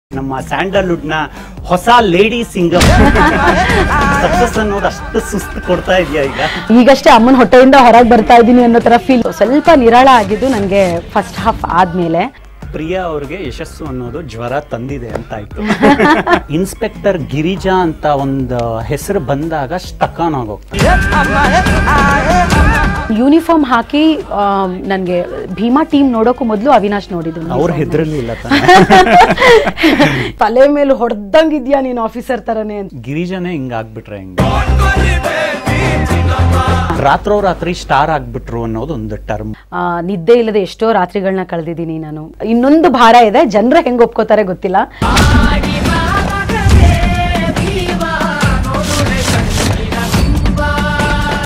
ನಮ್ಮ ಸ್ಯಾಂಡಲ್ವುಡ್ ನ ಹೊಸ ಲೇಡಿ ಸಿಂಗರ್ ಸಕ್ಸಸ್ ಅನ್ನೋದು ಅಷ್ಟು ಸುಸ್ತು ಕೊಡ್ತಾ ಇದೆಯಾ ಈಗ ಈಗಷ್ಟೇ ಅಮ್ಮನ ಹೊಟ್ಟೆಯಿಂದ ಹೊರಗೆ ಬರ್ತಾ ಇದ್ದೀನಿ ಅನ್ನೋ ತರ ಫೀಲ್ ಸ್ವಲ್ಪ ನಿರಾಳ ಆಗಿದ್ದು ನನಗೆ ಫಸ್ಟ್ ಹಾಫ್ ಆದ್ಮೇಲೆ ಪ್ರಿಯಾ ಅವ್ರಿಗೆ ಯಶಸ್ಸು ಅನ್ನೋದು ಜ್ವರ ತಂದಿದೆ ಅಂತ ಆಯ್ತು ಇನ್ಸ್ಪೆಕ್ಟರ್ ಗಿರಿಜಾ ಅಂತ ಒಂದು ಹೆಸರು ಬಂದಾಗ ಸ್ಟಕಾನ್ ಆಗೋಗ್ತದೆ ಯೂನಿಫಾರ್ಮ್ ಹಾಕಿ ನನಗೆ ಭೀಮಾ ಟೀಮ್ ನೋಡೋಕ್ಕೂ ಮೊದಲು ಅವಿನಾಶ್ ನೋಡಿದ್ದು ಅವ್ರು ಹೆದರ್ಲಿಲ್ಲ ತಾನೆ ತಲೆ ಮೇಲೆ ಹೊಡೆದಂಗಿದ್ಯಾ ನೀನು ಆಫೀಸರ್ ತರನೇ ಅಂತ ಗಿರಿಜಾನೇ ಹಿಂಗ ಆಗ್ಬಿಟ್ರೆ ಹೆಂಗ ರಾತ್ರೋ ರಾತ್ರಿ ಸ್ಟಾರ್ ಆಗ್ಬಿಟ್ರು ಅನ್ನೋದು ಒಂದು ಟರ್ಮ್ ಆ, ನಿದ್ದೆ ಇಲ್ಲದೆ ಎಷ್ಟೋ ರಾತ್ರಿಗಳನ್ನ ಕಳೆದಿದ್ದೀನಿ ನಾನು ಇನ್ನೊಂದು ಭಾರ ಇದೆ ಜನರು ಹೆಂಗ್ ಒಪ್ಕೋತಾರೆ ಗೊತ್ತಿಲ್ಲ